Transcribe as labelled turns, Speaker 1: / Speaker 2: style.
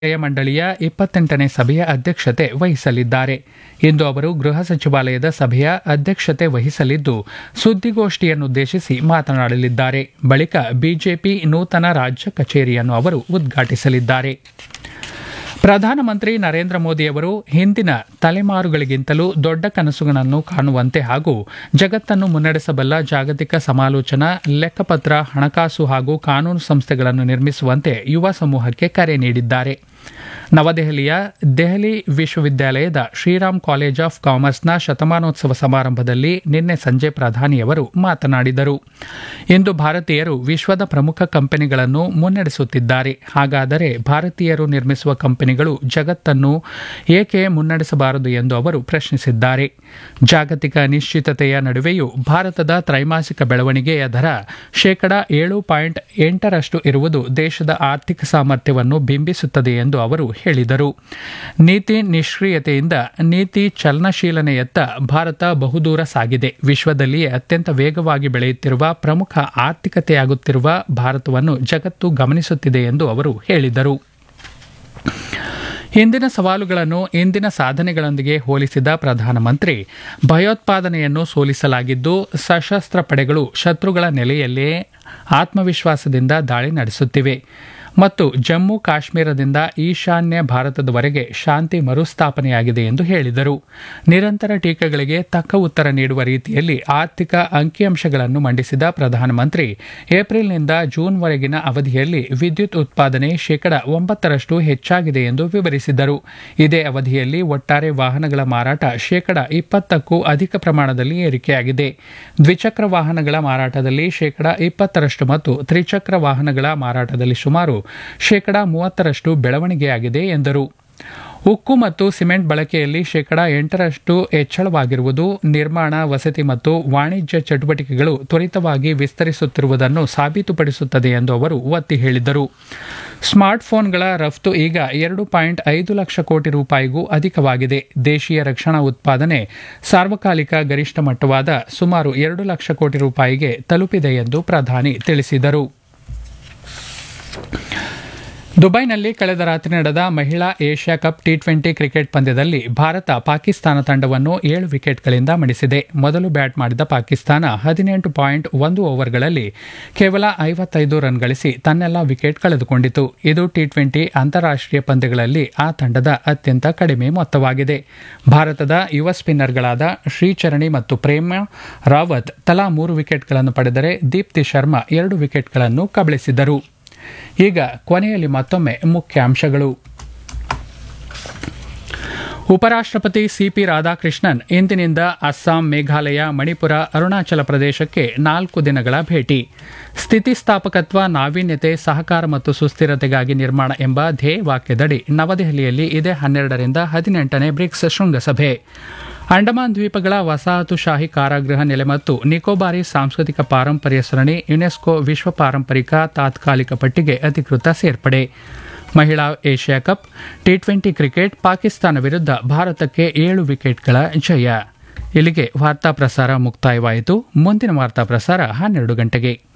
Speaker 1: ಮಂಡಳಿಯ ಇಪ್ಪತ್ತೆಂಟನೇ ಸಭೆಯ ಅಧ್ಯಕ್ಷತೆ ವಹಿಸಲಿದ್ದಾರೆ ಇಂದು ಅವರು ಗೃಹ ಸಚಿವಾಲಯದ ಸಭೆಯ ಅಧ್ಯಕ್ಷತೆ ವಹಿಸಲಿದ್ದು ಸುದ್ದಿಗೋಷ್ಠಿಯನ್ನುದ್ದೇಶಿಸಿ ಮಾತನಾಡಲಿದ್ದಾರೆ ಬಳಿಕ ಬಿಜೆಪಿ ನೂತನ ರಾಜ್ಯ ಕಚೇರಿಯನ್ನು ಅವರು ಉದ್ಘಾಟಿಸಲಿದ್ದಾರೆ ಪ್ರಧಾನಮಂತ್ರಿ ನರೇಂದ್ರ ಮೋದಿಯವರು ಹಿಂದಿನ ತಲೆಮಾರುಗಳಿಗಿಂತಲೂ ದೊಡ್ಡ ಕನಸುಗಳನ್ನು ಕಾಣುವಂತೆ ಹಾಗೂ ಜಗತ್ತನ್ನು ಮುನ್ನಡೆಸಬಲ್ಲ ಜಾಗತಿಕ ಸಮಾಲೋಚನಾ ಲೆಕ್ಕಪತ್ರ ಹಣಕಾಸು ಹಾಗೂ ಕಾನೂನು ಸಂಸ್ಥೆಗಳನ್ನು ನಿರ್ಮಿಸುವಂತೆ ಯುವ ಸಮೂಹಕ್ಕೆ ಕರೆ ನೀಡಿದ್ದಾರೆ ನವದೆಹಲಿಯ ದೆಹಲಿ ವಿಶ್ವವಿದ್ಯಾಲಯದ ಶ್ರೀರಾಮ್ ಕಾಲೇಜ್ ಆಫ್ ಕಾಮರ್ಸ್ನ ಶತಮಾನೋತ್ಸವ ಸಮಾರಂಭದಲ್ಲಿ ನಿನ್ನೆ ಸಂಜೆ ಪ್ರಧಾನಿಯವರು ಮಾತನಾಡಿದರು ಇಂದು ಭಾರತೀಯರು ವಿಶ್ವದ ಪ್ರಮುಖ ಕಂಪನಿಗಳನ್ನು ಮುನ್ನಡೆಸುತ್ತಿದ್ದಾರೆ ಹಾಗಾದರೆ ಭಾರತೀಯರು ನಿರ್ಮಿಸುವ ಕಂಪನಿಗಳು ಜಗತ್ತನ್ನು ಏಕೆ ಮುನ್ನಡೆಸಬಾರದು ಎಂದು ಅವರು ಪ್ರಶ್ನಿಸಿದ್ದಾರೆ ಜಾಗತಿಕ ಅನಿಶ್ಚಿತತೆಯ ನಡುವೆಯೂ ಭಾರತದ ತ್ರೈಮಾಸಿಕ ಬೆಳವಣಿಗೆಯ ದರ ಶೇಕಡ ಏಳು ಪಾಯಿಂಟ್ ಎಂಟರಷ್ಟು ಇರುವುದು ದೇಶದ ಆರ್ಥಿಕ ಸಾಮರ್ಥ್ಯವನ್ನು ಬಿಂಬಿಸುತ್ತದೆ ಎಂದು ಅವರು ಹೇಳಿದರು ನೀತಿ ನಿಷ್ಕ್ರಿಯತೆಯಿಂದ ನೀತಿ ಚಲನಶೀಲನೆಯತ್ತ ಭಾರತ ಬಹುದೂರ ಸಾಗಿದೆ ವಿಶ್ವದಲ್ಲಿಯೇ ಅತ್ಯಂತ ವೇಗವಾಗಿ ಬೆಳೆಯುತ್ತಿರುವ ಪ್ರಮುಖ ಆರ್ಥಿಕತೆಯಾಗುತ್ತಿರುವ ಭಾರತವನ್ನು ಜಗತ್ತು ಗಮನಿಸುತ್ತಿದೆ ಎಂದು ಅವರು ಹೇಳಿದರು ಹಿಂದಿನ ಸವಾಲುಗಳನ್ನು ಇಂದಿನ ಸಾಧನೆಗಳೊಂದಿಗೆ ಹೋಲಿಸಿದ ಪ್ರಧಾನಮಂತ್ರಿ ಭಯೋತ್ಪಾದನೆಯನ್ನು ಸೋಲಿಸಲಾಗಿದ್ದು ಸಶಸ್ತ್ರ ಪಡೆಗಳು ಶತ್ರುಗಳ ನೆಲೆಯಲ್ಲೇ ಆತ್ಮವಿಶ್ವಾಸದಿಂದ ದಾಳಿ ನಡೆಸುತ್ತಿವೆ ಮತ್ತು ಜಮ್ಮು ಕಾಶ್ಮೀರದಿಂದ ಈಶಾನ್ಯ ಭಾರತದವರೆಗೆ ಶಾಂತಿ ಮರುಸ್ಥಾಪನೆಯಾಗಿದೆ ಎಂದು ಹೇಳಿದರು ನಿರಂತರ ಟೀಕೆಗಳಿಗೆ ತಕ್ಕ ಉತ್ತರ ನೀಡುವ ರೀತಿಯಲ್ಲಿ ಆರ್ಥಿಕ ಅಂಕಿಅಂಶಗಳನ್ನು ಮಂಡಿಸಿದ ಪ್ರಧಾನಮಂತ್ರಿ ಏಪ್ರಿಲ್ನಿಂದ ಜೂನ್ವರೆಗಿನ ಅವಧಿಯಲ್ಲಿ ವಿದ್ಯುತ್ ಉತ್ಪಾದನೆ ಶೇಕಡ ಒಂಬತ್ತರಷ್ಟು ಹೆಚ್ಚಾಗಿದೆ ಎಂದು ವಿವರಿಸಿದರು ಇದೇ ಅವಧಿಯಲ್ಲಿ ಒಟ್ಟಾರೆ ವಾಹನಗಳ ಮಾರಾಟ ಶೇಕಡ ಇಪ್ಪತ್ತಕ್ಕೂ ಅಧಿಕ ಪ್ರಮಾಣದಲ್ಲಿ ಏರಿಕೆಯಾಗಿದೆ ದ್ವಿಚಕ್ರ ವಾಹನಗಳ ಮಾರಾಟದಲ್ಲಿ ಶೇಕಡ ಇಪ್ಪತ್ತರಷ್ಟು ಮತ್ತು ತ್ರಿಚಕ್ರ ವಾಹನಗಳ ಮಾರಾಟದಲ್ಲಿ ಸುಮಾರು ಶೇಕಡ ಮೂವತ್ತರಷ್ಟು ಬೆಳವಣಿಗೆಯಾಗಿದೆ ಎಂದರು ಉಕ್ಕು ಮತ್ತು ಸಿಮೆಂಟ್ ಬಳಕೆಯಲ್ಲಿ ಶೇಕಡ ಎಂಟರಷ್ಟು ಹೆಚ್ಚಳವಾಗಿರುವುದು ನಿರ್ಮಾಣ ವಸತಿ ಮತ್ತು ವಾಣಿಜ್ಯ ಚಟುವಟಿಕೆಗಳು ತ್ವರಿತವಾಗಿ ವಿಸ್ತರಿಸುತ್ತಿರುವುದನ್ನು ಸಾಬೀತುಪಡಿಸುತ್ತದೆ ಎಂದು ಅವರು ಒತ್ತಿ ಹೇಳಿದರು ಸ್ಮಾರ್ಟ್ಫೋನ್ಗಳ ರಫ್ತು ಈಗ ಎರಡು ಪಾಯಿಂಟ್ ಐದು ಲಕ್ಷ ಕೋಟಿ ರೂಪಾಯಿಗೂ ಅಧಿಕವಾಗಿದೆ ದೇಶೀಯ ರಕ್ಷಣಾ ಉತ್ಪಾದನೆ ಸಾರ್ವಕಾಲಿಕ ಗರಿಷ್ಠ ಮಟ್ಟವಾದ ಸುಮಾರು ಎರಡು ಲಕ್ಷ ಕೋಟಿ ರೂಪಾಯಿಗೆ ತಲುಪಿದೆ ಎಂದು ಪ್ರಧಾನಿ ತಿಳಿಸಿದರು ದುಬೈನಲ್ಲಿ ಕಳೆದ ರಾತ್ರಿ ನಡೆದ ಮಹಿಳಾ Asia cup T twenty cricket ಪಂದ್ಯದಲ್ಲಿ ಭಾರತ ಪಾಕಿಸ್ತಾನ ತಂಡವನ್ನು ಏಳು ವಿಕೆಟ್ಗಳಿಂದ ಮಣಿಸಿದೆ ಮೊದಲು ಬ್ಯಾಟ್ ಮಾಡಿದ ಪಾಕಿಸ್ತಾನ ಹದಿನೆಂಟು ಪಾಯಿಂಟ್ ಒಂದು ಓವರ್ಗಳಲ್ಲಿ ಕೇವಲ ಐವತ್ತೈದು ರನ್ ಗಳಿಸಿ ತನ್ನೆಲ್ಲ ವಿಕೆಟ್ ಕಳೆದುಕೊಂಡಿತು ಇದು ಟಿ ಟ್ವೆಂಟಿ ಅಂತಾರಾಷ್ಟೀಯ ಪಂದ್ಯಗಳಲ್ಲಿ ಆ ತಂಡದ ಅತ್ಯಂತ ಕಡಿಮೆ ಮೊತ್ತವಾಗಿದೆ ಭಾರತದ ಯುವ ಸ್ಪಿನ್ನರ್ಗಳಾದ ಶ್ರೀಚರಣಿ ಮತ್ತು ಪ್ರೇಮ ರಾವತ್ ತಲಾ ಮೂರು ವಿಕೆಟ್ಗಳನ್ನು ಪಡೆದರೆ ದೀಪ್ತಿ ಶರ್ಮಾ ಎರಡು ವಿಕೆಟ್ಗಳನ್ನು ಕಬಳಿಸಿದರು ಈಗ ಕೊನೆಯಲ್ಲಿ ಮತ್ತೊಮ್ಮೆ ಮುಖ್ಯಾಂಶಗಳು ಉಪರಾಷ್ಟ್ರಪತಿ ಸಿಪಿ ರಾಧಾಕೃಷ್ಣನ್ ಇಂದಿನಿಂದ ಅಸ್ಸಾಂ ಮೇಘಾಲಯ ಮಣಿಪುರ ಅರುಣಾಚಲ ಪ್ರದೇಶಕ್ಕೆ ನಾಲ್ಕು ದಿನಗಳ ಭೇಟಿ ಸ್ಥಿತಿಸ್ಥಾಪಕತ್ವ ನಾವೀನ್ಯತೆ ಸಹಕಾರ ಮತ್ತು ಸುಸ್ಥಿರತೆಗಾಗಿ ನಿರ್ಮಾಣ ಎಂಬ ಧ್ಯೇಯ ವಾಕ್ಯದಡಿ ನವದೆಹಲಿಯಲ್ಲಿ ಇದೇ ಹನ್ನೆರಡರಿಂದ ಹದಿನೆಂಟನೇ ಬ್ರಿಕ್ಸ್ ಶೃಂಗಸಭೆ ಅಂಡಮಾನ್ ದ್ವೀಪಗಳ ವಸಾಹತುಶಾಹಿ ಕಾರಾಗೃಹ ನೆಲೆ ಮತ್ತು ನಿಕೋಬಾರಿ ಸಾಂಸ್ಕೃತಿಕ ಪಾರಂಪರ್ಯ ಸರಣಿ ಯುನೆಸ್ಕೋ ವಿಶ್ವ ಪಾರಂಪರಿಕ ತಾತ್ಕಾಲಿಕ ಪಟ್ಟಿಗೆ ಅಧಿಕೃತ ಸೇರ್ಪಡೆ ಮಹಿಳಾ Asia cup T twenty cricket Pakistan ವಿರುದ್ಧ ಭಾರತಕ್ಕೆ ಏಳು ವಿಕೆಟ್ಗಳ ಜಯ ಇಲ್ಲಿಗೆ ವಾರ್ತಾ ಪ್ರಸಾರ ಮುಕ್ತಾಯವಾಯಿತು ಮುಂದಿನ ವಾರ್ತಾ ಪ್ರಸಾರ ಹನ್ನೆರಡು ಗಂಟೆಗೆ